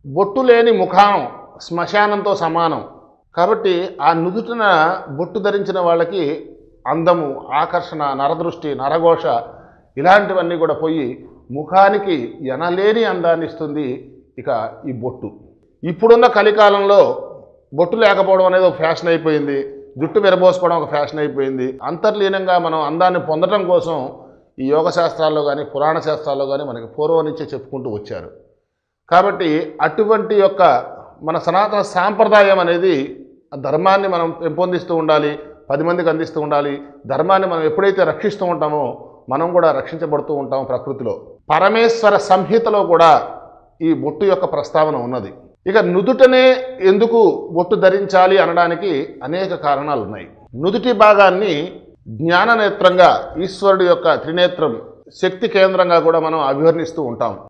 బొట్టు లేని ముఖం శ్మశానంతో సమానం కాబట్టి ఆ నుదుటిన బొట్టు ధరించిన వాళ్ళకి అందము ఆకర్షణ నరదృష్టి నరఘోష ఇలాంటివన్నీ కూడా పోయి ముఖానికి ఎనలేని అందాన్ని ఇస్తుంది ఇక ఈ బొట్టు ఇప్పుడున్న కలికాలంలో బొట్టు లేకపోవడం అనేది ఒక ఫ్యాషన్ అయిపోయింది జుట్టు విరబోసుకోవడం ఒక ఫ్యాషన్ అయిపోయింది అంతర్లీనంగా మనం అందాన్ని పొందడం కోసం ఈ యోగ శాస్త్రాల్లో కానీ పురాణ శాస్త్రాల్లో కానీ మనకి పూర్వం నుంచే చెప్పుకుంటూ వచ్చారు కాబట్టి అటువంటి యొక్క మన సనాతన సాంప్రదాయం అనేది ఆ ధర్మాన్ని మనం పెంపొందిస్తూ ఉండాలి పది మందికి అందిస్తూ ఉండాలి ధర్మాన్ని మనం ఎప్పుడైతే రక్షిస్తూ ఉంటామో మనం కూడా రక్షించబడుతూ ఉంటాం ప్రకృతిలో పరమేశ్వర సంహితలో కూడా ఈ బొట్టు యొక్క ప్రస్తావన ఉన్నది ఇక నుదుటనే ఎందుకు బొట్టు ధరించాలి అనడానికి అనేక కారణాలు ఉన్నాయి నుదుటి భాగాన్ని జ్ఞాన నేత్రంగా ఈశ్వరుడు యొక్క త్రినేత్రం శక్తి కేంద్రంగా కూడా మనం అభివర్ణిస్తూ ఉంటాం